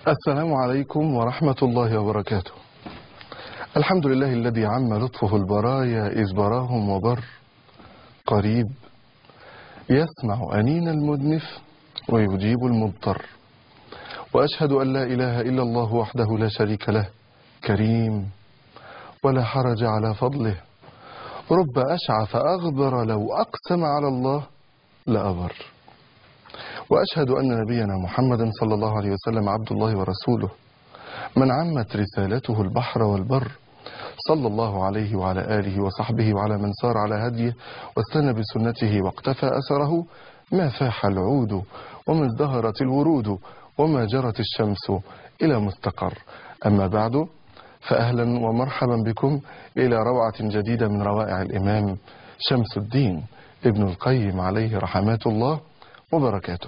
السلام عليكم ورحمة الله وبركاته الحمد لله الذي عم لطفه البرايا إذ براهم وبر قريب يسمع أنين المدنف ويجيب المضطر وأشهد أن لا إله إلا الله وحده لا شريك له كريم ولا حرج على فضله رب أشعث أغبر لو أقسم على الله لأبر وأشهد أن نبينا محمدا صلى الله عليه وسلم عبد الله ورسوله من عمت رسالته البحر والبر صلى الله عليه وعلى آله وصحبه وعلى من سار على هديه واستنى بسنته واقتفى أثره ما فاح العود وما ازدهرت الورود وما جرت الشمس إلى مستقر أما بعد فأهلا ومرحبا بكم إلى روعة جديدة من روائع الإمام شمس الدين ابن القيم عليه رحمات الله وبركاته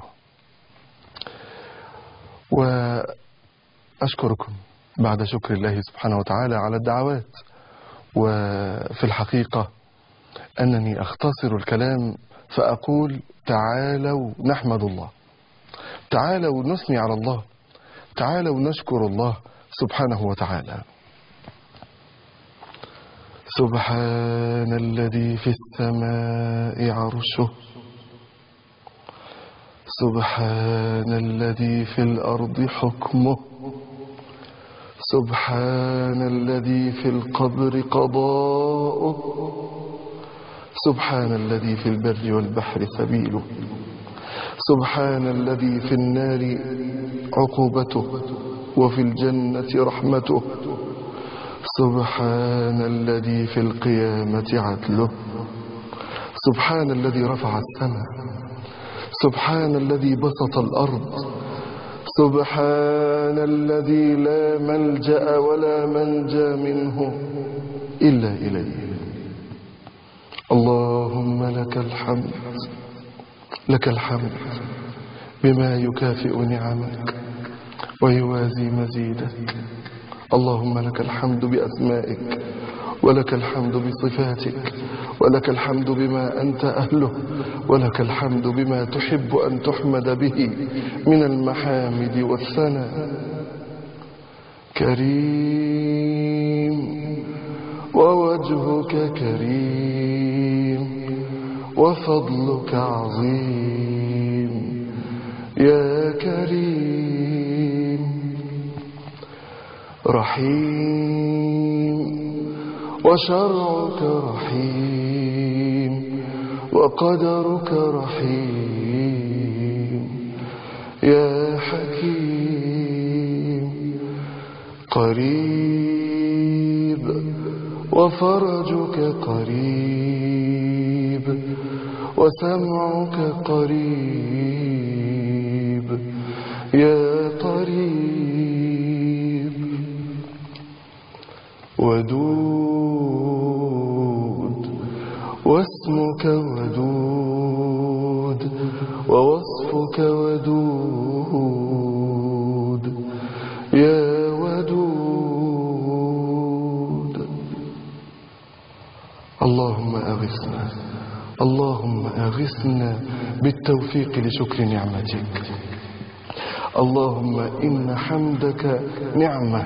وأشكركم بعد شكر الله سبحانه وتعالى على الدعوات وفي الحقيقة أنني أختصر الكلام فأقول تعالوا نحمد الله تعالوا نثني على الله تعالوا نشكر الله سبحانه وتعالى سبحان الذي في السماء عرشه سبحان الذي في الأرض حكمه سبحان الذي في القبر قضاؤه سبحان الذي في البر والبحر سبيله سبحان الذي في النار عقوبته وفي الجنة رحمته سبحان الذي في القيامة عدله سبحان الذي رفع السماء سبحان الذي بسط الأرض سبحان الذي لا ملجأ ولا منجى منه إلا إليه اللهم لك الحمد لك الحمد بما يكافئ نعمك ويوازي مزيدك اللهم لك الحمد بأسمائك ولك الحمد بصفاتك ولك الحمد بما أنت أهله ولك الحمد بما تحب أن تحمد به من المحامد والثناء كريم ووجهك كريم وفضلك عظيم يا كريم رحيم وشرعك رحيم وقدرك رحيم يا حكيم قريب وفرجك قريب وسمعك قريب يا قريب ودود واسمك ودود ووصفك ودود يا ودود اللهم أغثنا اللهم أغثنا بالتوفيق لشكر نعمتك اللهم إن حمدك نعمة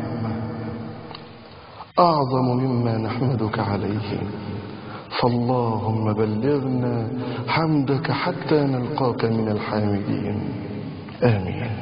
أعظم مما نحمدك عليه فاللهم بلغنا حمدك حتى نلقاك من الحامدين آمين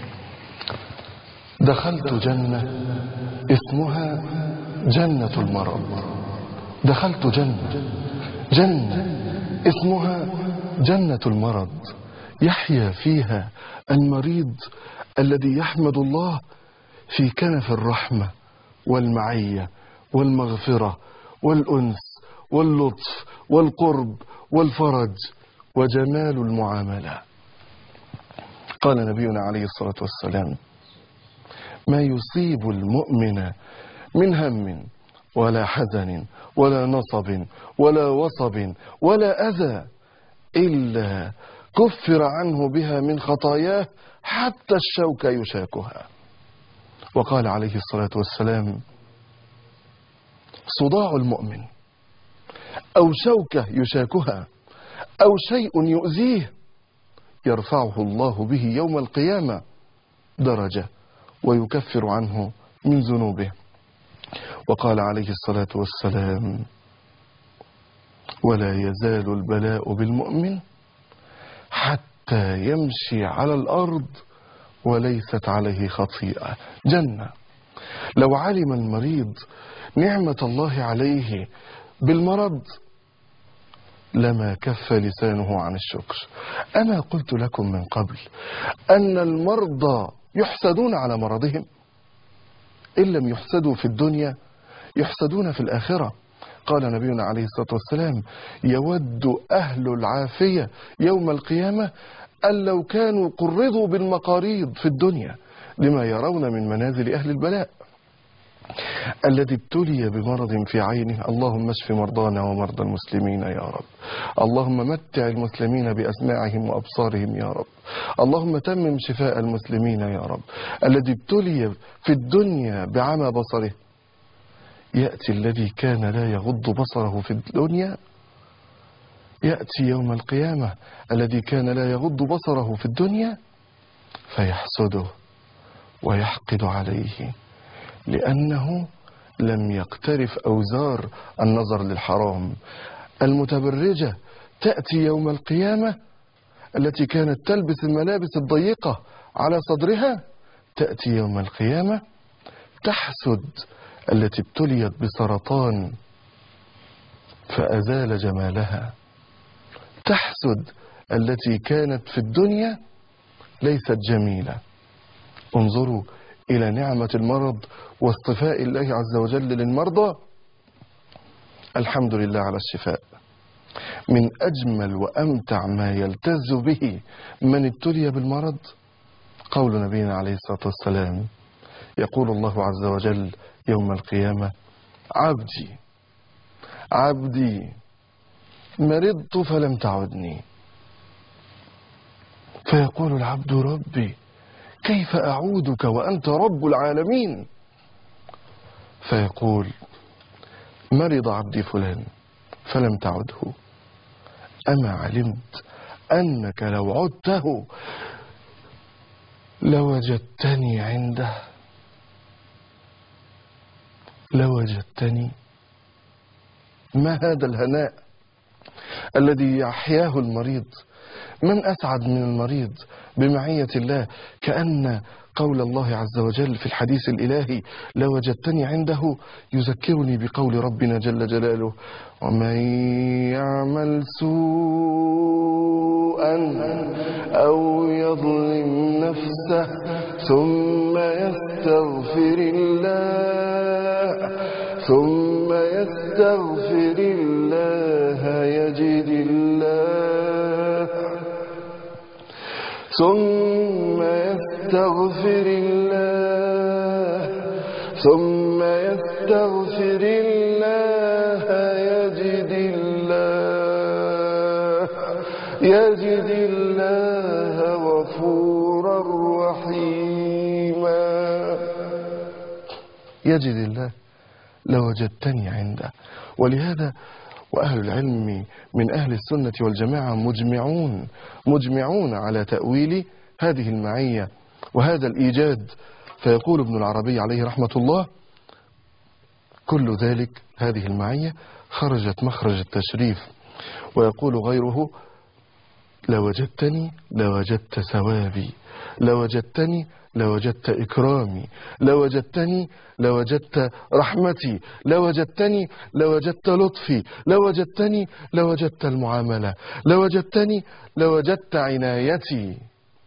دخلت جنة اسمها جنة المرض دخلت جنة جنة اسمها جنة المرض يحيا فيها المريض الذي يحمد الله في كنف الرحمة والمعية والمغفرة والأنس واللطف والقرب والفرج وجمال المعاملة قال نبينا عليه الصلاة والسلام ما يصيب المؤمن من هم ولا حزن ولا نصب ولا وصب ولا أذى إلا كفر عنه بها من خطاياه حتى الشوك يشاكها وقال عليه الصلاة والسلام صداع المؤمن أو شوكة يشاكها أو شيء يؤذيه يرفعه الله به يوم القيامة درجة ويكفر عنه من ذنوبه وقال عليه الصلاة والسلام ولا يزال البلاء بالمؤمن حتى يمشي على الأرض وليست عليه خطيئة جنة لو علم المريض نعمة الله عليه بالمرض لما كف لسانه عن الشكر أما قلت لكم من قبل أن المرضى يحسدون على مرضهم إن لم يحسدوا في الدنيا يحسدون في الآخرة قال نبينا عليه الصلاة والسلام يود أهل العافية يوم القيامة أن لو كانوا قرضوا بالمقاريض في الدنيا لما يرون من منازل أهل البلاء الذي ابتلي بمرض في عينه اللهم اشف مرضانا ومرضى المسلمين يا رب اللهم متع المسلمين بأسماعهم وأبصارهم يا رب اللهم تمم شفاء المسلمين يا رب الذي ابتلي في الدنيا بعمى بصره يأتي الذي كان لا يغض بصره في الدنيا يأتي يوم القيامة الذي كان لا يغض بصره في الدنيا فيحسده ويحقد عليه لأنه لم يقترف أوزار النظر للحرام المتبرجة تأتي يوم القيامة التي كانت تلبس الملابس الضيقة على صدرها تأتي يوم القيامة تحسد التي ابتليت بسرطان فأزال جمالها تحسد التي كانت في الدنيا ليست جميلة انظروا إلى نعمة المرض واصطفاء الله عز وجل للمرضى الحمد لله على الشفاء من أجمل وأمتع ما يلتز به من ابتلي بالمرض قول نبينا عليه الصلاة والسلام يقول الله عز وجل يوم القيامة عبدي عبدي مرضت فلم تعدني فيقول العبد ربي كيف أعودك وأنت رب العالمين فيقول مرض عبدي فلان فلم تعده أما علمت أنك لو عدته لوجدتني عنده لوجدتني ما هذا الهناء الذي يحياه المريض من أسعد من المريض بمعية الله كأن قول الله عز وجل في الحديث الإلهي لو وجدتني عنده يذكرني بقول ربنا جل جلاله ومن يعمل سوءا أو يظلم نفسه ثم يستغفر الله ثم يستغفر الله يجد الله ثم يستغفر الله ثم يستغفر الله يجد الله يجد الله غفورا رحيما يجد الله لوجدتني عنده ولهذا وأهل العلم من أهل السنة والجماعة مجمعون مجمعون على تأويل هذه المعية وهذا الإيجاد فيقول ابن العربي عليه رحمة الله كل ذلك هذه المعية خرجت مخرج التشريف ويقول غيره لوجدتني لوجدت ثوابي لوجدتني لوجدت إكرامي لوجدتني لوجدت رحمتي لوجدتني لوجدت لطفي لوجدتني لوجدت المعاملة لوجدتني لوجدت عنايتي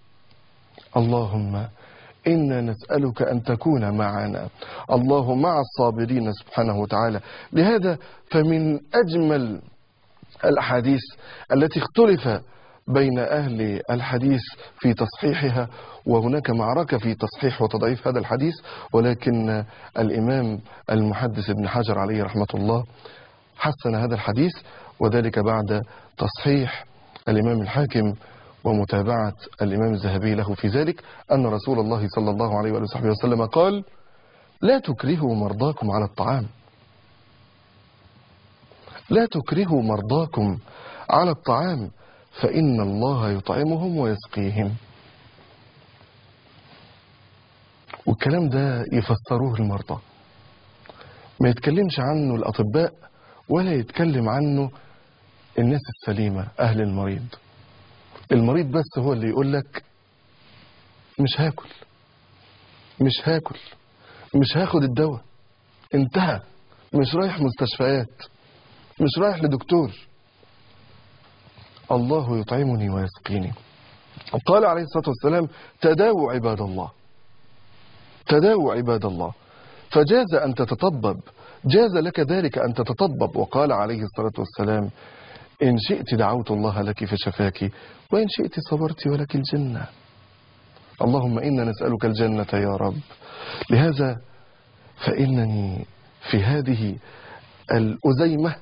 اللهم إنا نسألك أن تكون معنا الله مع الصابرين سبحانه وتعالى لهذا فمن أجمل الأحاديث التي اختلف بين أهل الحديث في تصحيحها وهناك معركة في تصحيح وتضعيف هذا الحديث ولكن الإمام المحدث ابن حجر عليه رحمة الله حسن هذا الحديث وذلك بعد تصحيح الإمام الحاكم ومتابعة الإمام الذهبي له في ذلك أن رسول الله صلى الله عليه وآله وصحبه وسلم قال لا تكرهوا مرضاكم على الطعام لا تكرهوا مرضاكم على الطعام فإن الله يطعمهم ويسقيهم والكلام ده يفسروه المرضى ما يتكلمش عنه الأطباء ولا يتكلم عنه الناس السليمة أهل المريض المريض بس هو اللي يقول لك مش هاكل مش هاكل مش هاخد الدواء انتهى مش رايح مستشفيات مش رايح لدكتور الله يطعمني ويسقيني قال عليه الصلاة والسلام تداووا عباد الله تداووا عباد الله فجاز أن تتطبب جاز لك ذلك أن تتطبب وقال عليه الصلاة والسلام إن شئت دعوت الله لك فشفاك وإن شئت صبرت ولك الجنة اللهم إنا نسألك الجنة يا رب لهذا فإنني في هذه الأزيمة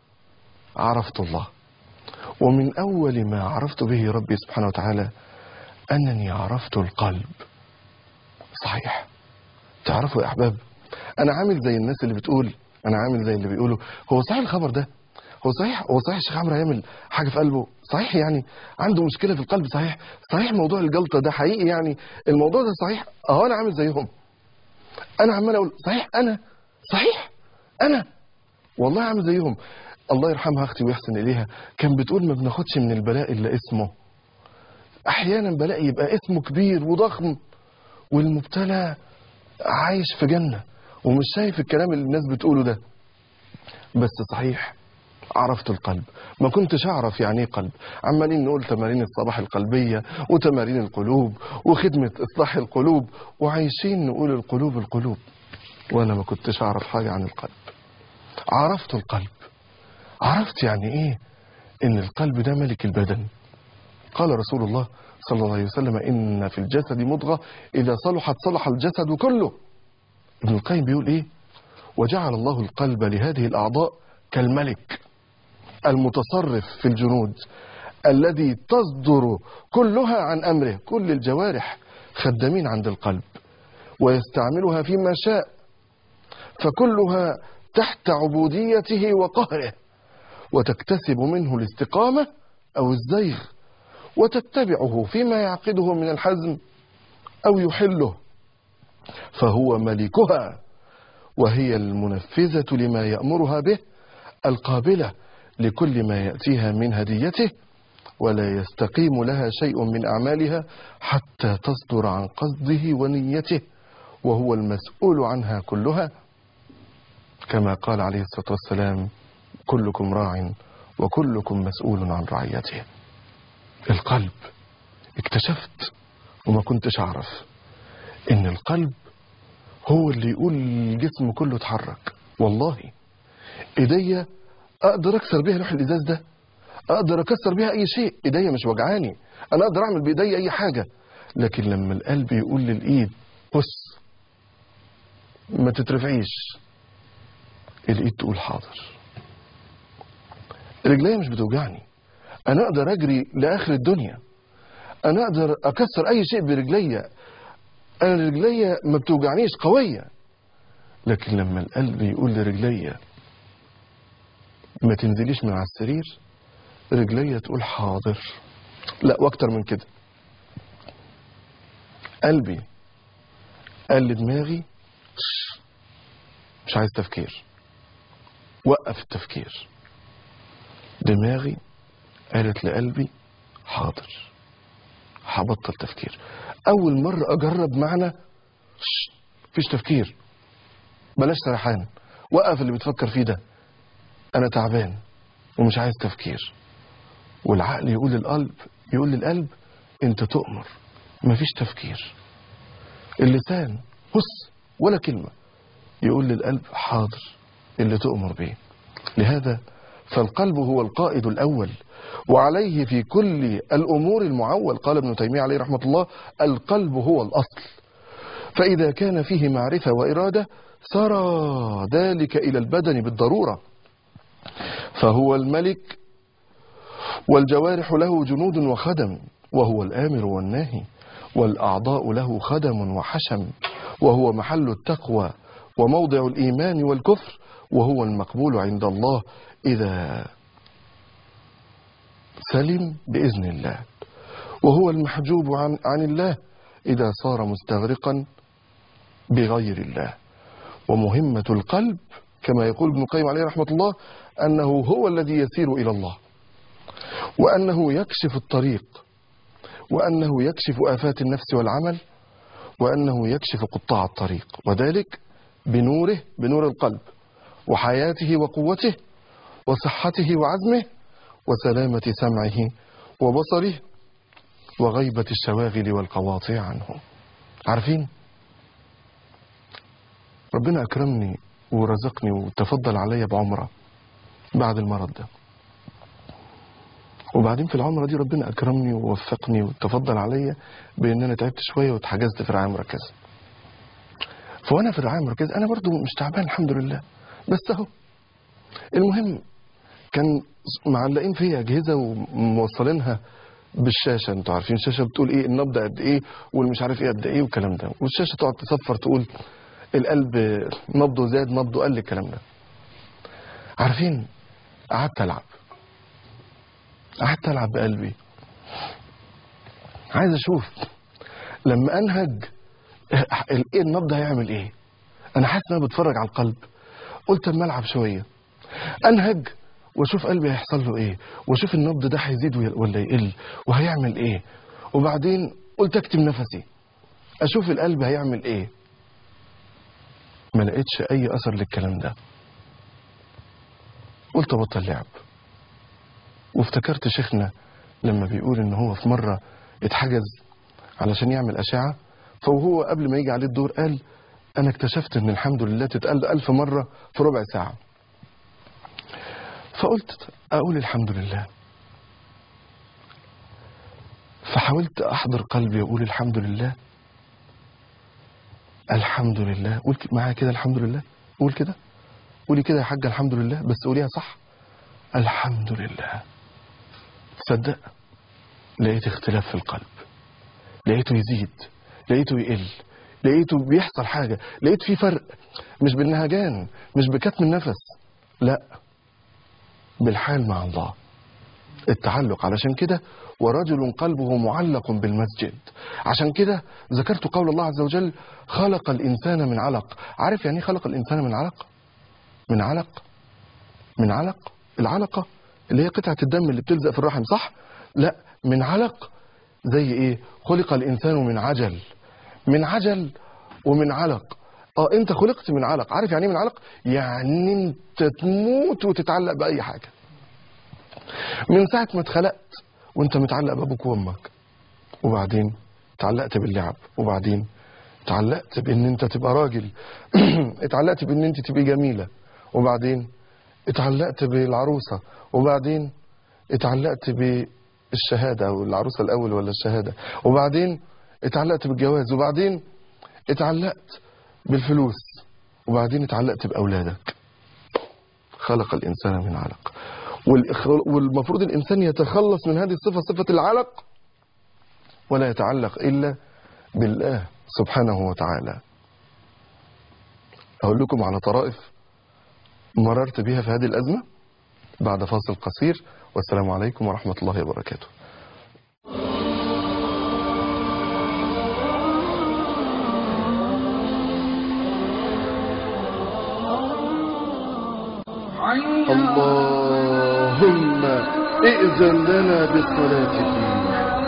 عرفت الله ومن أول ما عرفت به ربي سبحانه وتعالى أنني عرفت القلب صحيح تعرفوا يا أحباب أنا عامل زي الناس اللي بتقول أنا عامل زي اللي بيقولوا هو صحيح الخبر ده هو صحيح هو صحيح الشيخ عمرو هيعمل حاجه في قلبه صحيح يعني عنده مشكله في القلب صحيح صحيح موضوع الجلطه ده حقيقي يعني الموضوع ده صحيح اهو انا عامل زيهم انا عمال اقول صحيح انا صحيح انا والله عامل زيهم الله يرحمها اختي ويحسن اليها كان بتقول ما بناخدش من البلاء الا اسمه احيانا بلاء يبقى اسمه كبير وضخم والمبتلى عايش في جنه ومش شايف الكلام اللي الناس بتقوله ده بس صحيح عرفت القلب ما كنتش اعرف يعني ايه قلب عمالين نقول تمارين الصباح القلبية وتمارين القلوب وخدمة اصلاح القلوب وعايشين نقول القلوب القلوب وانا ما كنتش اعرف حاجة عن القلب عرفت القلب عرفت يعني ايه ان القلب ده ملك البدن قال رسول الله صلى الله عليه وسلم ان في الجسد مضغة اذا صلحت صلح الجسد كله ابن القيم بيقول ايه وجعل الله القلب لهذه الاعضاء كالملك المتصرف في الجنود الذي تصدر كلها عن امره كل الجوارح خدامين عند القلب ويستعملها فيما شاء فكلها تحت عبوديته وقهره وتكتسب منه الاستقامه او الزيغ وتتبعه فيما يعقده من الحزم او يحله فهو ملكها وهي المنفذه لما يامرها به القابله لكل ما يأتيها من هديته ولا يستقيم لها شيء من أعمالها حتى تصدر عن قصده ونيته وهو المسؤول عنها كلها كما قال عليه الصلاة والسلام كلكم راع وكلكم مسؤول عن رعيته القلب اكتشفت وما كنتش أعرف إن القلب هو اللي يقول الجسم كله اتحرك والله ايديا اقدر اكسر بيها لوح الازاز ده اقدر اكسر بيها اي شيء ايديا مش وجعاني انا اقدر اعمل بايديا اي حاجه لكن لما القلب يقول للايد بص ما تترفعيش الايد تقول حاضر رجليا مش بتوجعني انا اقدر اجري لاخر الدنيا انا اقدر اكسر اي شيء برجليا انا رجليا ما بتوجعنيش قويه لكن لما القلب يقول لرجليا ما تنزليش من على السرير رجليا تقول حاضر لا واكتر من كده قلبي قال لدماغي مش عايز تفكير وقف التفكير دماغي قالت لقلبي حاضر هبطل تفكير اول مرة اجرب معنى مفيش تفكير بلاش سرحان وقف اللي بتفكر فيه ده انا تعبان ومش عايز تفكير والعقل يقول للقلب يقول للقلب انت تؤمر مفيش تفكير اللسان هس ولا كلمة يقول للقلب حاضر اللي تؤمر به لهذا فالقلب هو القائد الأول وعليه في كل الأمور المعول قال ابن تيمية عليه رحمة الله القلب هو الأصل فإذا كان فيه معرفة وإرادة سرى ذلك إلى البدن بالضرورة فهو الملك والجوارح له جنود وخدم وهو الآمر والناهي والأعضاء له خدم وحشم وهو محل التقوى وموضع الإيمان والكفر وهو المقبول عند الله إذا سلم بإذن الله وهو المحجوب عن, عن الله إذا صار مستغرقا بغير الله ومهمة القلب كما يقول ابن القيم عليه رحمة الله أنه هو الذي يسير إلى الله وأنه يكشف الطريق وأنه يكشف آفات النفس والعمل وأنه يكشف قطاع الطريق وذلك بنوره بنور القلب وحياته وقوته وصحته وعزمه وسلامة سمعه وبصره وغيبة الشواغل والقواطع عنه عارفين ربنا أكرمني ورزقني وتفضل عليا بعمرة بعد المرض ده وبعدين في العمرة دي ربنا أكرمني ووفقني وتفضل عليا بأن أنا تعبت شوية واتحجزت في رعاية مركزة فوأنا في الرعاية المركزة أنا برضو مش تعبان الحمد لله بس أهو المهم كان معلقين فيها أجهزة وموصلينها بالشاشة انتوا عارفين الشاشة بتقول ايه النبض قد ايه والمش عارف ايه قد ايه والكلام ده والشاشة تقعد تصفر تقول القلب نبضه زاد نبضه قل الكلام ده عارفين قعدت العب قعدت العب بقلبي عايز اشوف لما انهج ايه النبض هيعمل ايه انا حاسس ان انا بتفرج على القلب قلت اما العب شويه انهج واشوف قلبي هيحصل له ايه واشوف النبض ده هيزيد ولا يقل وهيعمل ايه وبعدين قلت اكتم نفسي اشوف القلب هيعمل ايه ما لقيتش اي اثر للكلام ده قلت ابطل لعب وافتكرت شيخنا لما بيقول ان هو في مرة اتحجز علشان يعمل اشعة فوهو قبل ما يجي عليه الدور قال انا اكتشفت ان الحمد لله تتقال الف مرة في ربع ساعة فقلت اقول الحمد لله فحاولت احضر قلبي واقول الحمد لله الحمد لله قول معايا كده الحمد لله قول كده قولي كده يا حاجة الحمد لله بس قوليها صح الحمد لله تصدق لقيت اختلاف في القلب لقيته يزيد لقيته يقل لقيته بيحصل حاجة لقيت في فرق مش بالنهجان مش بكتم النفس لا بالحال مع الله التعلق علشان كده ورجل قلبه معلق بالمسجد عشان كده ذكرت قول الله عز وجل خلق الإنسان من علق عارف يعني خلق الإنسان من علق من علق من علق العلقة اللي هي قطعة الدم اللي بتلزق في الرحم صح لا من علق زي ايه خلق الإنسان من عجل من عجل ومن علق اه انت خلقت من علق عارف يعني ايه من علق يعني انت تموت وتتعلق بأي حاجة من ساعة ما اتخلقت وانت متعلق بابوك وامك وبعدين اتعلقت باللعب وبعدين اتعلقت بان انت تبقى راجل اتعلقت بان انت تبقي جميلة وبعدين اتعلقت بالعروسة وبعدين اتعلقت بالشهادة او العروسة الاول ولا الشهادة وبعدين اتعلقت بالجواز وبعدين اتعلقت بالفلوس وبعدين اتعلقت باولادك خلق الانسان من علق والمفروض الإنسان يتخلص من هذه الصفة صفة العلق ولا يتعلق إلا بالله سبحانه وتعالى أقول لكم على طرائف مررت بها في هذه الأزمة بعد فاصل قصير والسلام عليكم ورحمة الله وبركاته اللهم ائذن لنا بالصلاة فيه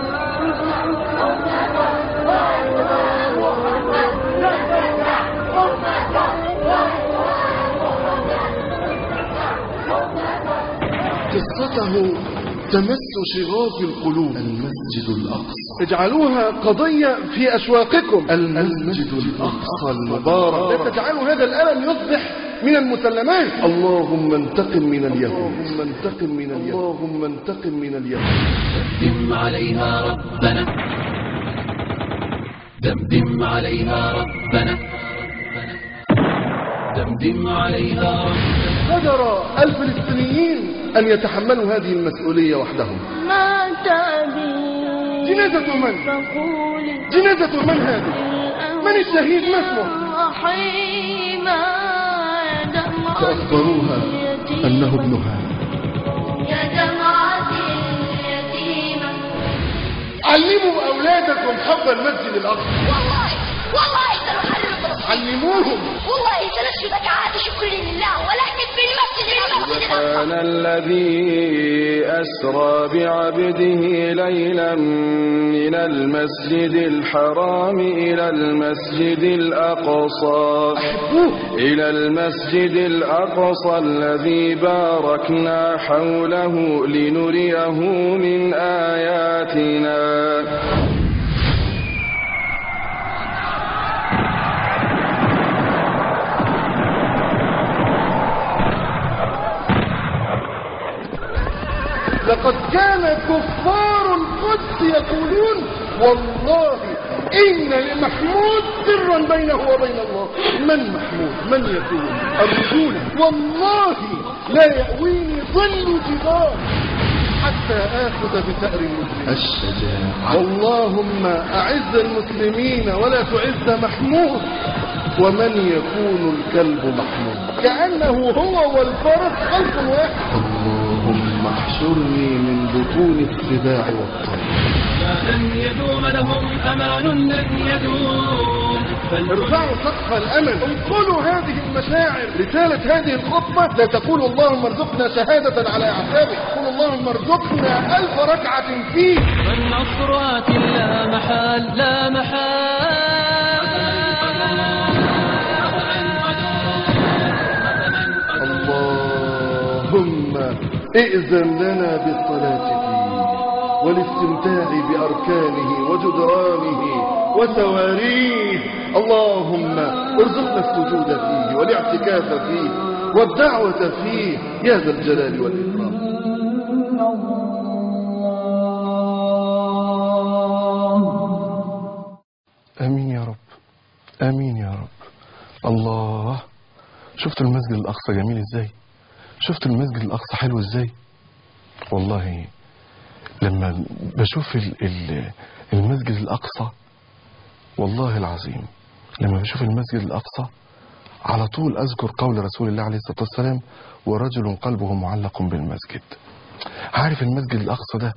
قصته تمس شغاف القلوب المسجد الأقصى اجعلوها قضية في أشواقكم المسجد الأقصى المبارك لا تجعلوا هذا الألم يصبح من المسلمات اللهم انتقم من اليهود اللهم انتقم من اليهود اللهم انتقم من اليهود دمدم عليها ربنا دمدم عليها ربنا دمدم عليها ربنا قدر الفلسطينيين أن يتحملوا هذه المسؤولية وحدهم مات أبي جنازة من؟ فقولي جنازة من هذه؟ من الشهيد ما اسمه؟ رحيما يا دمعة فأخبروها اليتيمة أنه ابنها يا دمعة اليتيمة علموا أولادكم حب المسجد الأقصى والله والله سنحرر علموهم والله تنشدك عاد شكر لله ولكن في المسجد المسجد سبحان الذي أسرى بعبده ليلا من المسجد الحرام إلى المسجد الأقصى إلى المسجد الأقصى الذي باركنا حوله لنريه من آياتنا لقد كان كفار القدس يقولون والله إن لمحمود سرا بينه وبين الله من محمود من يكون الرجولة والله لا يأويني ظل جبال حتى آخذ بثأر المسلمين الشجاعة اللهم أعز المسلمين ولا تعز محمود ومن يكون الكلب محمود كأنه هو والفرس خلق واحد اللهم احشرني من بطون السباع والطير لن يدوم لهم أمان لن يدوم ارفعوا سقف الامل انقلوا هذه المشاعر رسالة هذه الخطبة لا تقول اللهم ارزقنا شهادة على اعتابك قل اللهم ارزقنا الف ركعة فيه والنصر آت لا محال لا محال اللهم ائذن لنا بالصلاة فيه والاستمتاع بأركانه وجدرانه وسواريه اللهم ارزقنا السجود فيه والاعتكاف فيه والدعوة فيه يا ذا الجلال والإكرام آمين يا رب آمين يا رب الله شفت المسجد الأقصى جميل إزاي شفت المسجد الأقصى حلو إزاي والله لما بشوف ال- ال- المسجد الأقصى والله العظيم لما بشوف المسجد الأقصى على طول أذكر قول رسول الله عليه الصلاة والسلام ورجل قلبه معلق بالمسجد عارف المسجد الأقصى ده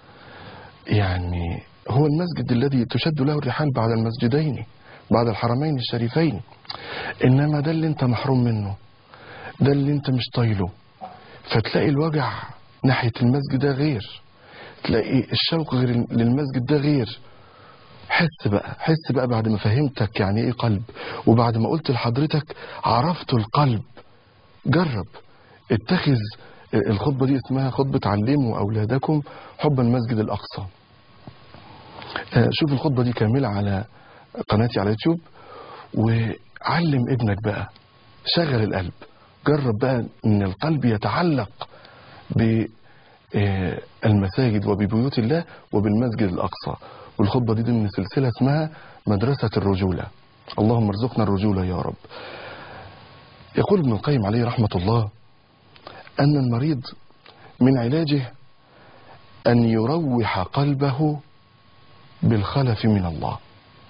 يعني هو المسجد الذي تشد له الرحال بعد المسجدين بعد الحرمين الشريفين إنما ده اللي انت محروم منه ده اللي انت مش طايله فتلاقي الوجع ناحية المسجد ده غير تلاقي الشوق غير للمسجد ده غير حس بقى حس بقى بعد ما فهمتك يعني ايه قلب وبعد ما قلت لحضرتك عرفت القلب جرب اتخذ الخطبة دي اسمها خطبة علموا أولادكم حب المسجد الأقصى آه، شوف الخطبة دي كاملة على قناتي على يوتيوب وعلم ابنك بقى شغل القلب جرب بقى ان القلب يتعلق بالمساجد وببيوت الله وبالمسجد الأقصى والخطبة دي ضمن سلسلة اسمها مدرسة الرجولة اللهم ارزقنا الرجولة يا رب يقول ابن القيم عليه رحمة الله أن المريض من علاجه أن يروح قلبه بالخلف من الله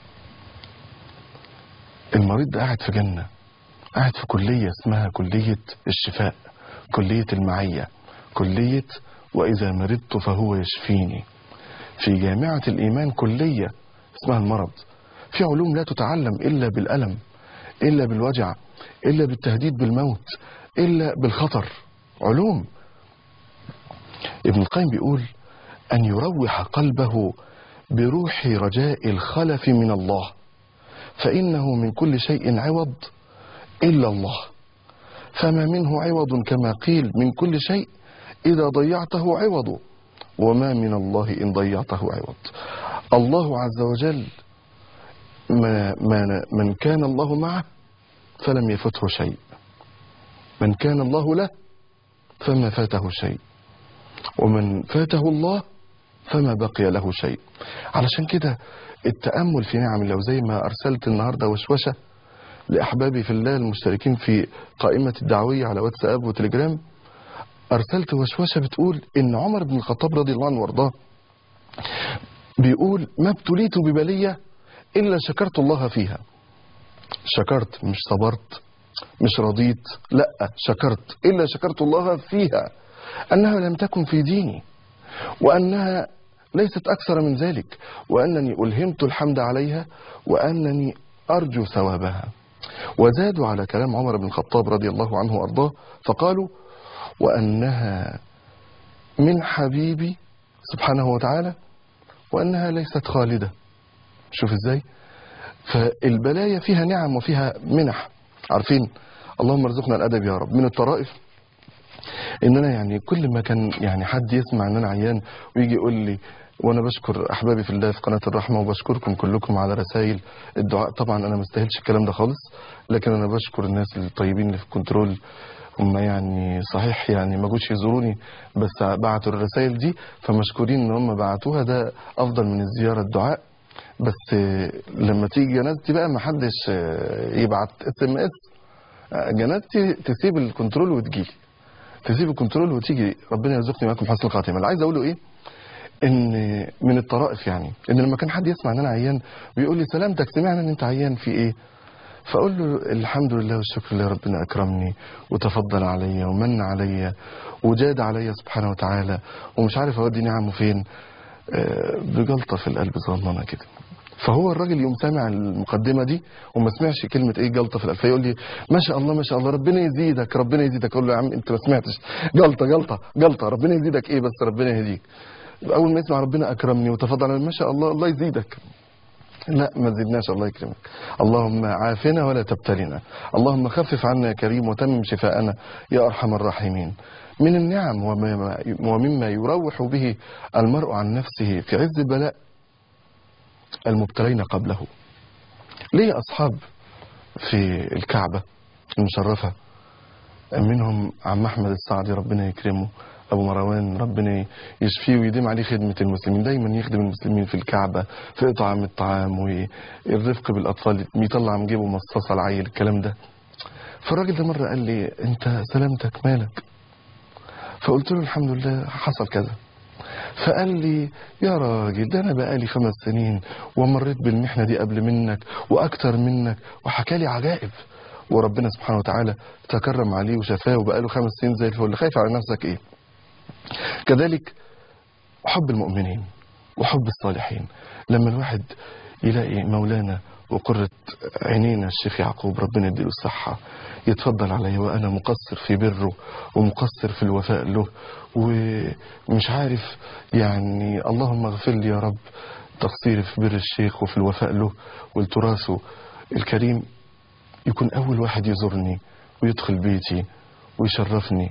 المريض ده قاعد في جنة قاعد في كلية اسمها كلية الشفاء كلية المعية كلية وإذا مرضت فهو يشفيني في جامعة الإيمان كلية اسمها المرض في علوم لا تتعلم إلا بالألم إلا بالوجع إلا بالتهديد بالموت إلا بالخطر علوم ابن القيم بيقول أن يروح قلبه بروح رجاء الخلف من الله فإنه من كل شيء عوض إلا الله فما منه عوض كما قيل من كل شيء إذا ضيعته عوض وما من الله إن ضيعته عوض الله عز وجل ما ما من كان الله معه فلم يفته شيء من كان الله له فما فاته شيء ومن فاته الله فما بقي له شيء علشان كده التأمل في نعم الله وزي ما أرسلت النهاردة وشوشة لأحبابي في الله المشتركين في قائمة الدعوية على واتساب وتليجرام أرسلت وشوشة بتقول إن عمر بن الخطاب رضي الله عنه وارضاه بيقول ما ابتليت ببلية إلا شكرت الله فيها شكرت مش صبرت مش رضيت لا شكرت إلا شكرت الله فيها أنها لم تكن في ديني وأنها ليست أكثر من ذلك وأنني ألهمت الحمد عليها وأنني أرجو ثوابها وزادوا على كلام عمر بن الخطاب رضي الله عنه وأرضاه فقالوا وأنها من حبيبي سبحانه وتعالى وأنها ليست خالدة شوف ازاي فالبلايا فيها نعم وفيها منح عارفين اللهم ارزقنا الأدب يا رب من الطرائف ان انا يعني كل ما كان يعني حد يسمع ان انا عيان ويجي يقول لي وانا بشكر احبابي في الله في قناه الرحمه وبشكركم كلكم على رسائل الدعاء طبعا انا ما استاهلش الكلام ده خالص لكن انا بشكر الناس الطيبين اللي في الكنترول هم يعني صحيح يعني ما جوش يزوروني بس بعتوا الرسائل دي فمشكورين ان هم بعتوها ده افضل من الزياره الدعاء بس آه، لما تيجي جنازتي بقى ما حدش آه، يبعت اس ام اس جنازتي تسيب الكنترول وتجيلي تسيب الكنترول وتيجي ربنا يرزقني معاكم حسن الخاتمه اللي عايز اقوله ايه ان من الطرائف يعني ان لما كان حد يسمع ان انا عيان ويقول لي سلامتك سمعنا ان انت عيان في ايه فاقول له الحمد لله والشكر لله ربنا اكرمني وتفضل عليا ومن عليا وجاد عليا سبحانه وتعالى ومش عارف اودي نعمه فين آه، بجلطه في القلب صغننه كده فهو الراجل يوم سامع المقدمه دي وما سمعش كلمه ايه جلطه في القلب فيقول لي ما شاء الله ما شاء الله ربنا يزيدك ربنا يزيدك اقول له يا عم انت ما سمعتش جلطه جلطه جلطه ربنا يزيدك ايه بس ربنا يهديك اول ما يسمع ربنا اكرمني وتفضل علي ما شاء الله الله يزيدك لا ما تزيدناش الله يكرمك اللهم عافنا ولا تبتلنا اللهم خفف عنا يا كريم وتمم شفاءنا يا ارحم الراحمين من النعم وما- ومما يروح به المرء عن نفسه في عز البلاء المبتلين قبله ليه أصحاب في الكعبة المشرفة منهم عم أحمد السعدي ربنا يكرمه أبو مروان ربنا يشفيه ويديم عليه خدمة المسلمين دايما يخدم المسلمين في الكعبة في إطعام الطعام والرفق بالأطفال يطلع من جيبه مصاصة العيل الكلام ده فالراجل ده مرة قال لي أنت سلامتك مالك فقلت له الحمد لله حصل كذا فقال لي يا راجل ده انا بقالي خمس سنين ومريت بالمحنه دي قبل منك واكتر منك وحكى لي عجائب وربنا سبحانه وتعالى تكرم عليه وشفاه وبقاله خمس سنين زي الفل خايف على نفسك ايه كذلك حب المؤمنين وحب الصالحين لما الواحد يلاقي مولانا وقرة عينينا الشيخ يعقوب ربنا يديله الصحة يتفضل علي وأنا مقصر في بره ومقصر في الوفاء له ومش عارف يعني اللهم اغفر لي يا رب تقصيري في بر الشيخ وفي الوفاء له والتراثه الكريم يكون أول واحد يزورني ويدخل بيتي ويشرفني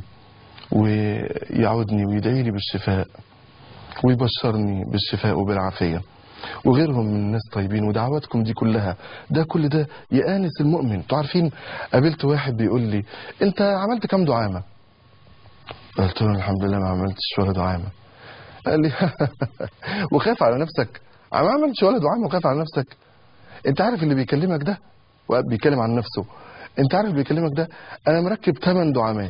ويعودني ويدعي لي بالشفاء ويبشرني بالشفاء وبالعافية وغيرهم من الناس طيبين ودعواتكم دي كلها ده كل ده يآنس المؤمن انتوا عارفين قابلت واحد بيقول لي انت عملت كام دعامة قلت له الحمد لله ما عملتش ولا دعامة قال لي وخاف على نفسك ما عملتش ولا دعامة وخاف على نفسك انت عارف اللي بيكلمك ده بيتكلم عن نفسه انت عارف اللي بيكلمك ده انا مركب 8 دعامات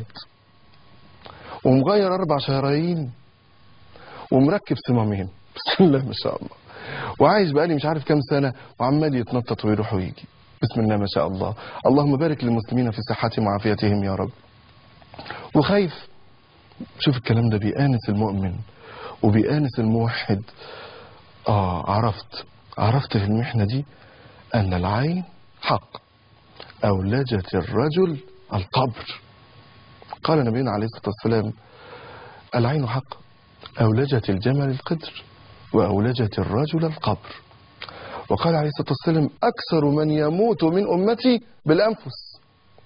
ومغير اربع شرايين ومركب صمامين بسم الله ما شاء الله وعايش بقالي مش عارف كام سنة وعمال يتنطط ويروح ويجي بسم الله ما شاء الله اللهم بارك للمسلمين في صحتهم وعافيتهم يا رب وخايف شوف الكلام ده بيآنس المؤمن وبيآنس الموحد آه عرفت عرفت في المحنة دي أن العين حق أولجت الرجل القبر قال نبينا عليه الصلاة والسلام العين حق أولجت الجمل القدر وأولجت الرجل القبر وقال عليه الصلاة والسلام أكثر من يموت من أمتي بالأنفس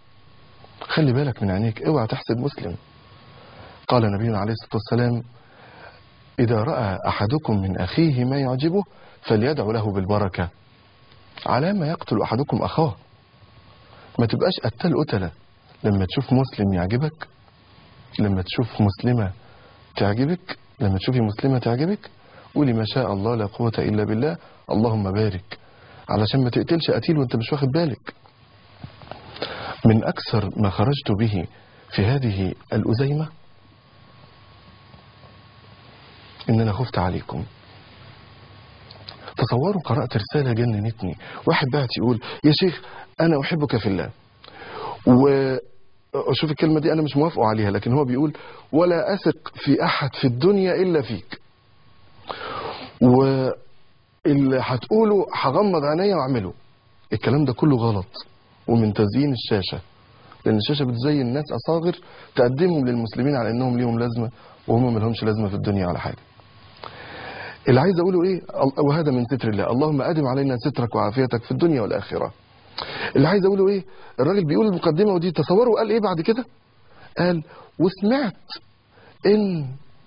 خلي بالك من عينيك اوعى تحسد مسلم قال نبينا عليه الصلاة والسلام إذا رأى أحدكم من أخيه ما يعجبه فليدعو له بالبركة على ما يقتل أحدكم أخاه ما تبقاش قتال قتلة لما تشوف مسلم يعجبك لما تشوف مسلمة تعجبك لما تشوفي مسلمة تعجبك قولي ما شاء الله لا قوة إلا بالله اللهم بارك علشان ما تقتلش قتيل وانت مش واخد بالك من أكثر ما خرجت به في هذه الأزيمة إن أنا خفت عليكم تصوروا قرأت رسالة جننتني واحد بعت يقول يا شيخ أنا أحبك في الله وشوف الكلمة دي أنا مش موافقه عليها لكن هو بيقول ولا أثق في أحد في الدنيا إلا فيك واللي هتقوله هغمض عينيا واعمله الكلام ده كله غلط ومن تزيين الشاشة لأن الشاشة بتزين ناس أصاغر تقدمهم للمسلمين على أنهم ليهم لازمة وهم ما لهمش لازمة في الدنيا ولا حاجة اللي عايز أقوله إيه ال- وهذا من ستر الله اللهم أدم علينا سترك وعافيتك في الدنيا والآخرة اللي عايز أقوله إيه الراجل بيقول المقدمة ودي تصوروا قال إيه بعد كده قال وسمعت إن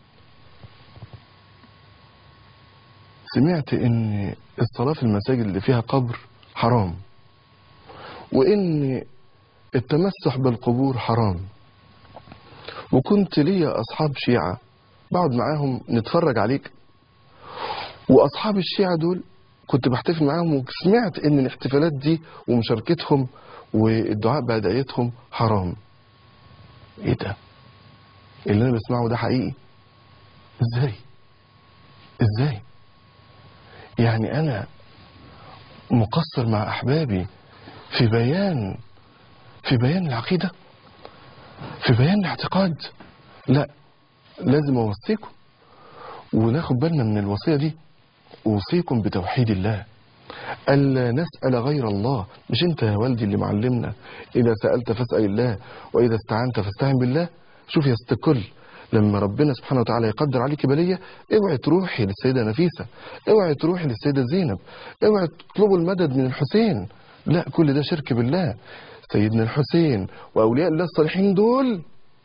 سمعت ان الصلاة في المساجد اللي فيها قبر حرام وان التمسح بالقبور حرام وكنت ليا اصحاب شيعة بقعد معاهم نتفرج عليك واصحاب الشيعة دول كنت بحتفل معاهم وسمعت ان الاحتفالات دي ومشاركتهم والدعاء بأدعيتهم حرام ايه ده اللي انا بسمعه ده حقيقي ازاي ازاي يعني أنا مقصر مع أحبابي في بيان في بيان العقيدة في بيان الاعتقاد لا لازم أوصيكم وناخد بالنا من الوصية دي أوصيكم بتوحيد الله ألا نسأل غير الله مش أنت يا والدي اللي معلمنا إذا سألت فاسأل الله وإذا استعنت فاستعن بالله شوف يا ست الكل لما ربنا سبحانه وتعالى يقدر عليك بلية اوعي تروحي للسيدة نفيسة اوعي تروحي للسيدة زينب اوعي تطلبوا المدد من الحسين لا كل ده شرك بالله سيدنا الحسين وأولياء الله الصالحين دول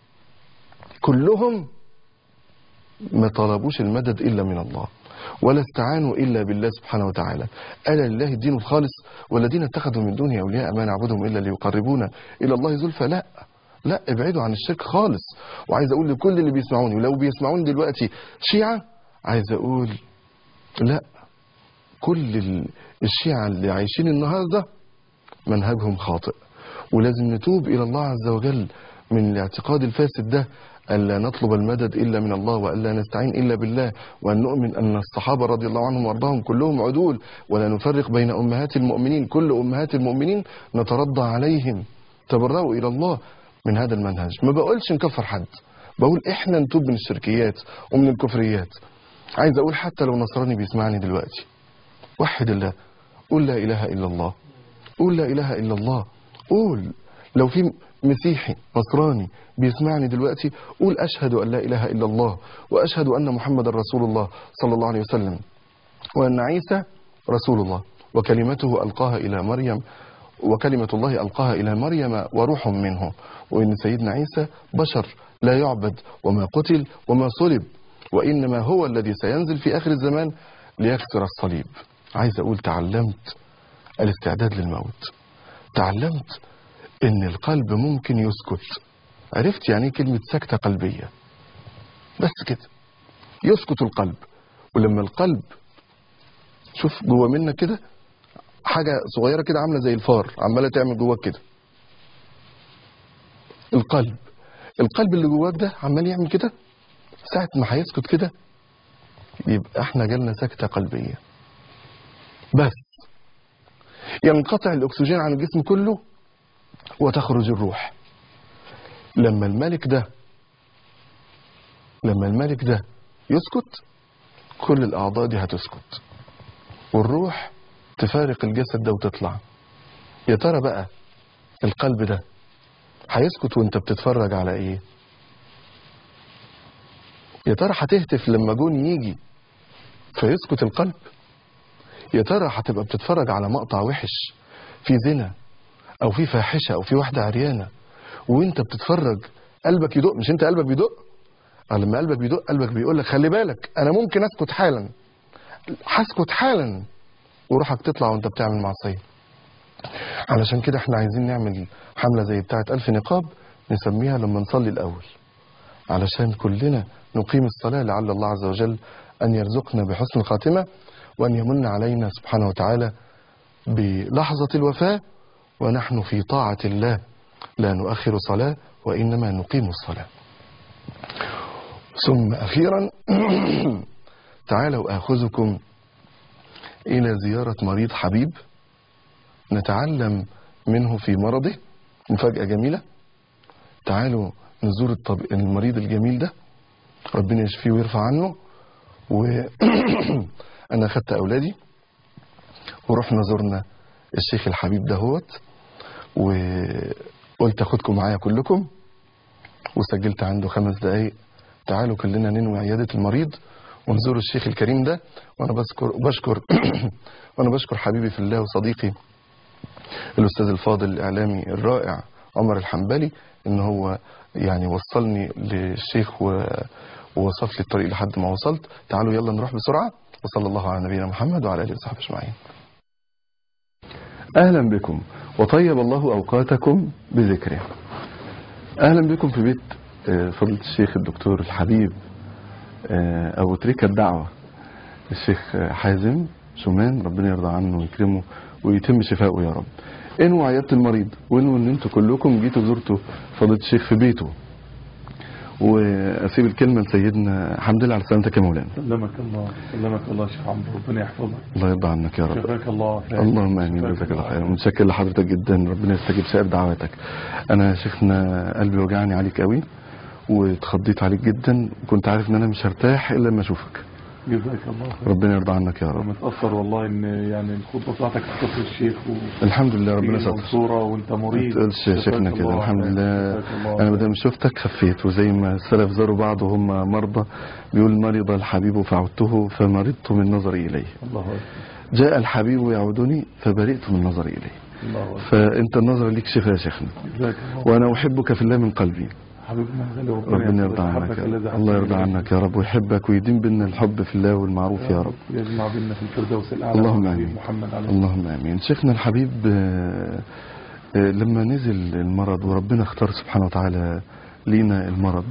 كلهم ما طلبوش المدد إلا من الله ولا استعانوا إلا بالله سبحانه وتعالى ألا لله الدين الخالص والذين اتخذوا من دونه أولياء ما نعبدهم إلا ليقربونا إلى الله زلفى لا لا ابعدوا عن الشرك خالص وعايز أقول لكل اللي بيسمعوني ولو بيسمعوني دلوقتي شيعة عايز أقول لا كل ال- الشيعة اللي عايشين النهاردة منهجهم خاطئ ولازم نتوب إلى الله عز وجل من الاعتقاد الفاسد ده ألا نطلب المدد إلا من الله وألا نستعين إلا بالله وأن نؤمن أن الصحابة رضي الله عنهم وارضاهم كلهم عدول ولا نفرق بين أمهات المؤمنين كل أمهات المؤمنين نترضى عليهم تبرأوا إلى الله من هذا المنهج ما بقولش نكفر حد بقول إحنا نتوب من الشركيات ومن الكفريات عايز أقول حتى لو نصراني بيسمعني دلوقتي وحد الله قول لا إله إلا الله قول لا إله إلا الله قول لو في مسيحي نصراني بيسمعني دلوقتي قول أشهد أن لا إله إلا الله وأشهد أن محمد رسول الله صلى الله عليه وسلم وأن عيسى رسول الله وكلمته ألقاها إلى مريم وكلمة الله ألقاها إلى مريم وروح منه وإن سيدنا عيسى بشر لا يعبد وما قتل وما صلب وإنما هو الذي سينزل في آخر الزمان ليكسر الصليب عايز أقول تعلمت الاستعداد للموت تعلمت ان القلب ممكن يسكت عرفت يعني ايه كلمة سكتة قلبية بس كده يسكت القلب ولما القلب شوف جوه منك كده حاجة صغيرة كده عاملة زي الفار عمالة تعمل جواك كده القلب القلب اللي جواك ده عمال يعمل كده ساعة ما هيسكت كده يبقى احنا جالنا سكتة قلبية بس ينقطع الأكسجين عن الجسم كله وتخرج الروح لما الملك ده لما الملك ده يسكت كل الأعضاء دي هتسكت والروح تفارق الجسد ده وتطلع يا ترى بقى القلب ده هيسكت وانت بتتفرج على ايه يا ترى هتهتف لما جون يجي فيسكت القلب يا ترى هتبقى بتتفرج على مقطع وحش في زنا او في فاحشه او في واحده عريانه وانت بتتفرج قلبك يدق مش انت قلبك بيدق أه لما قلبك بيدق قلبك بيقول لك خلي بالك انا ممكن اسكت حالا هسكت حالا وروحك تطلع وانت بتعمل معصيه علشان كده احنا عايزين نعمل حمله زي بتاعه ألف نقاب نسميها لما نصلي الاول علشان كلنا نقيم الصلاه لعل الله عز وجل ان يرزقنا بحسن الخاتمه وان يمن علينا سبحانه وتعالى بلحظه الوفاه ونحن في طاعة الله لا نؤخر صلاة وإنما نقيم الصلاة ثم أخيرا تعالوا آخذكم إلى زيارة مريض حبيب نتعلم منه في مرضه مفاجأة جميلة تعالوا نزور الطب... المريض الجميل ده ربنا يشفيه ويرفع عنه وأنا أخدت أولادي ورحنا زرنا الشيخ الحبيب دهوت وقلت اخدكم معايا كلكم وسجلت عنده خمس دقايق تعالوا كلنا ننوي عيادة المريض ونزور الشيخ الكريم ده وانا بذكر بشكر وانا بشكر حبيبي في الله وصديقي الاستاذ الفاضل الاعلامي الرائع عمر الحنبلي ان هو يعني وصلني للشيخ و... ووصف لي الطريق لحد ما وصلت تعالوا يلا نروح بسرعة وصلى الله على نبينا محمد وعلى اله وصحبه اجمعين اهلا بكم وطيب الله اوقاتكم بذكره اهلا بكم في بيت آه، فضيلة الشيخ الدكتور الحبيب آه، ابو تريكة الدعوة الشيخ آه، حازم شومان ربنا يرضى عنه ويكرمه ويتم شفاؤه يا رب انووا عيادة المريض وانووا ان انتوا كلكم جيتوا زرتوا فضيلة الشيخ في بيته واسيب الكلمة لسيدنا الحمد لله على سلامتك يا مولانا سلمك الله سلمك الله يا شيخ عمرو ربنا يحفظك الله يرضى عنك يا رب شفاك الله وعافاك. اللهم امين شفاك جزاك الله خير متشكر لحضرتك جدا ربنا يستجيب سائر دعواتك انا يا شيخنا قلبي وجعني عليك قوي واتخضيت عليك جدا كنت عارف ان انا مش هرتاح الا لما اشوفك جزاك الله خير ربنا يرضى عنك يا انا رب متاثر والله ان يعني الخطبه بتاعتك في كفر الشيخ و الحمد لله ربنا في ستر المنصوره وانت ما مريض تقولش يا شفاك شيخنا الله كده الحمد وعافاك. لله شفاك الله انا وعافاك. مادام شفتك خفيت وزي ما السلف زاروا بعض وهم مرضى بيقول مرض الحبيب فعدته فمرضت من نظري اليه الله اكبر جاء الحبيب يعودني فبرئت من نظري اليه الله اكبر فانت النظر ليك شفاء يا شيخنا جزاك الله وانا احبك في الله من قلبي حبيبنا غالي ربنا يرضى عنك حبك يا الذي رب. الله يرضى حببنا عنك يا رب ويحبك ويديم بينا الحب في الله والمعروف يا رب يجمع بينا في الفردوس الاعلى اللهم والحبيب امين محمد عليه اللهم امين شيخنا الحبيب آه، آه، لما نزل المرض وربنا اختار سبحانه وتعالى لينا المرض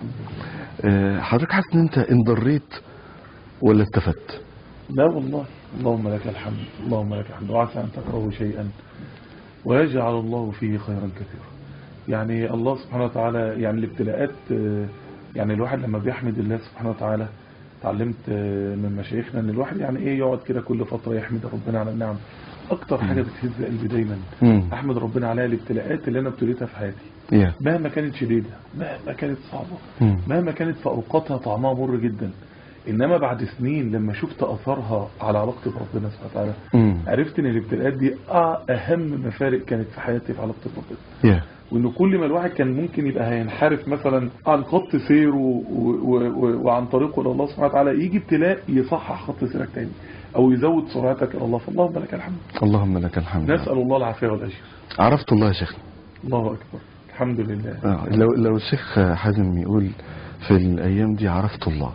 آه، حضرتك حاسس ان انت انضريت ولا استفدت لا والله اللهم لك الحمد اللهم لك الحمد وعسى أن تكرهوا شيئا ويجعل الله فيه خيرا كثيرا يعني الله سبحانه وتعالى يعني الابتلاءات آه، يعني الواحد لما بيحمد الله سبحانه وتعالى تعلمت آه، من مشايخنا ان الواحد يعني ايه يقعد كده كل فترة يحمد ربنا على النعم اكتر حاجة بتهز قلبي دايما مم. احمد ربنا عليها الابتلاءات اللي انا ابتليتها في حياتي يا مهما كانت شديدة مهما كانت صعبة مم. مهما كانت في أوقاتها طعمها مر جدا إنما بعد سنين لما شفت أثرها على علاقتي بربنا سبحانه وتعالى مم. عرفت إن الابتلاءات دي أ- أهم مفارق كانت في حياتي في علاقتي بربنا يا وإن كل ما الواحد كان ممكن يبقى هينحرف مثلا عن خط سيره و- و- و- وعن طريقه إلى الله سبحانه وتعالى يجي ابتلاء يصحح خط سيرك تاني أو يزود سرعتك إلى الله فاللهم لك الحمد اللهم لك الحمد نسأل الله العافية والأجر عرفت الله يا شيخنا الله أكبر الحمد لله آه، لو لو الشيخ حازم يقول في الايام دي عرفت الله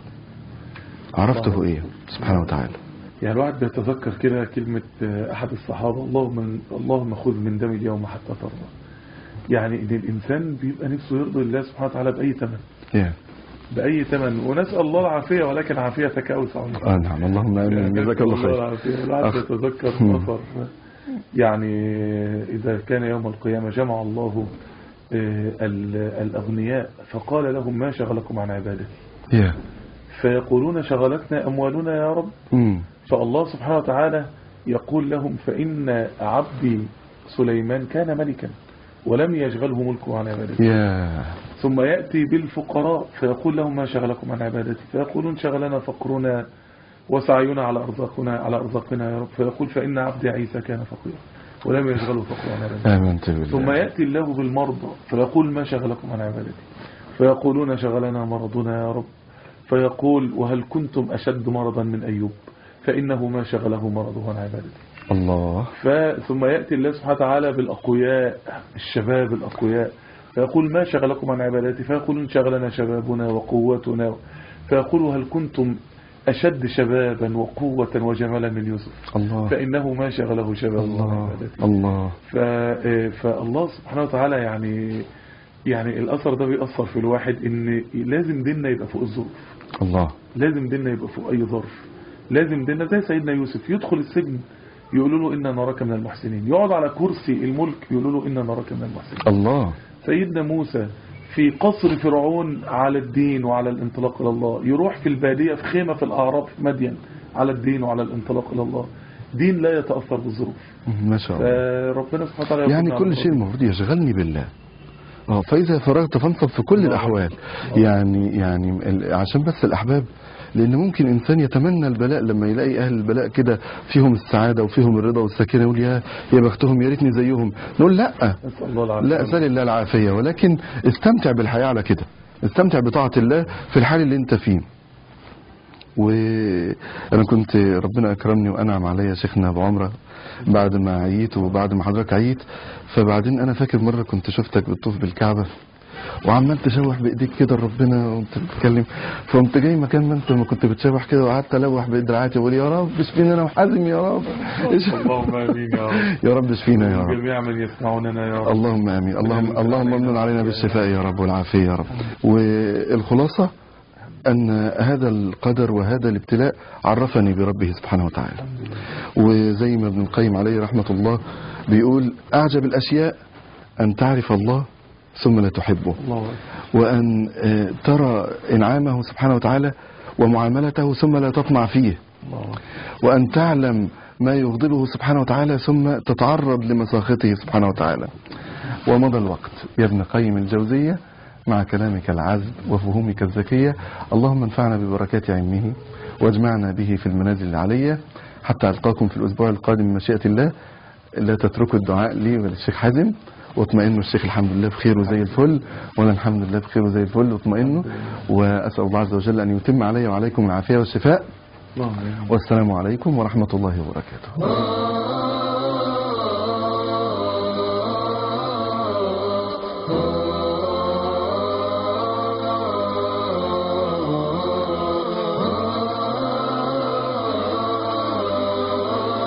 عرفته ايه سبحانه وتعالى يعني الواحد بيتذكر كده كلمة آه، أحد الصحابة اللهم اللهم خذ من دمي اليوم حتى ترضى يعني إن الإنسان بيبقى نفسه يرضي الله سبحانه وتعالى بأي ثمن يا بأي ثمن ونسأل الله العافية ولكن عافيتك أوسع من اه نعم اللهم امين جزاك الله خير العافية الواحد أخ. يتذكر مم. أثر يعني إذا كان يوم القيامة جمع الله آه، ال- الأغنياء فقال لهم ما شغلكم عن عبادتي يا فيقولون شغلتنا أموالنا يا رب مم. فالله سبحانه وتعالى يقول لهم فإن عبدي سليمان كان ملكا ولم يشغله ملكه عن عبادتي يا ثم يأتي بالفقراء فيقول لهم ما شغلكم عن عبادتي فيقولون شغلنا فقرنا وسعينا على أرزاقنا على أرزاقنا يا رب فيقول فإن عبدي عيسى كان فقيرا ولم يشغله فقر عن عبادتي امنت بالله ثم يأتي الله بالمرضى فيقول ما شغلكم عن عبادتي فيقولون شغلنا مرضنا يا رب فيقول وهل كنتم أشد مرضا من أيوب فإنه ما شغله مرضه عن عبادتي الله ف- ثم يأتي الله سبحانه وتعالى بالأقوياء الشباب الأقوياء فيقول ما شغلكم عن عبادتي فيقولون شغلنا شبابنا وقوتنا فيقول هل كنتم أشد شبابا وقوة وجمالا من يوسف الله فإنه ما شغله شبابه عن الله عبادتي الله ف- آه، فالله سبحانه وتعالى يعني يعني الأثر ده بيأثر في الواحد إن لازم ديننا يبقى فوق الظروف الله لازم ديننا يبقى فوق أي ظرف لازم ديننا زي سيدنا يوسف يدخل السجن يقولوا له إنا نراك من المحسنين يقعد على كرسي الملك يقولوا له إنا نراك من المحسنين الله سيدنا موسى في قصر فرعون على الدين وعلى الانطلاق إلى الله يروح في البادية في خيمة في الأعراب في مدين على الدين وعلى الانطلاق إلى الله دين لا يتأثر بالظروف ما شاء الله فربنا سبحانه وتعالى يعني يقول كل شيء المفروض يشغلني بالله اه فاذا فرغت فانصب في كل الاحوال يعني يعني ال- عشان بس الاحباب لان ممكن انسان يتمنى البلاء لما يلاقي اهل البلاء كده فيهم السعاده وفيهم الرضا والسكينه يقول يا يا بختهم يا ريتني زيهم نقول لا نسال الله العافيه لا اسال الله العافيه ولكن استمتع بالحياه على كده استمتع بطاعه الله في الحال اللي انت فيه وانا كنت ربنا اكرمني وانعم عليا شيخنا ابو عمره بعد ما عييت وبعد ما حضرتك عييت فبعدين انا فاكر مره كنت شفتك بتطوف بالكعبه وعمال تشوح بايديك كده لربنا وانت بتتكلم فقمت جاي مكان ما انت ما كنت بتشوح كده وقعدت الوح بدراعاتي واقول يا رب اشفيني انا وحازم يا رب اللهم امين يا رب يا رب اشفينا يا رب جميع من يسمعوننا يا رب اللهم امين اللهم اللهم امن علينا بالشفاء يا رب والعافيه يا رب والخلاصه ان هذا القدر وهذا الابتلاء عرفني بربه سبحانه وتعالى وزي ما ابن القيم عليه رحمه الله بيقول اعجب الاشياء ان تعرف الله ثم لا تحبه الله أكبر. وان آه، ترى انعامه سبحانه وتعالى ومعاملته ثم لا تطمع فيه الله أكبر. وأن تعلم ما يغضبه سبحانه وتعالى ثم تتعرض لمساخطه سبحانه وتعالى ومضى الوقت يا ابن قيم الجوزية مع كلامك العذب وفهومك الذكية اللهم انفعنا ببركات علمه واجمعنا به في المنازل العلية حتى ألقاكم في الأسبوع القادم من مشيئة الله لا تتركوا الدعاء لي وللشيخ حازم واطمئنوا الشيخ الحمد لله بخير وزي الفل وانا الحمد لله بخير وزي الفل واطمئنوا واسال الله عز وجل ان يتم علي وعليكم العافيه والشفاء اللهم امين والسلام عليكم ورحمة الله وبركاته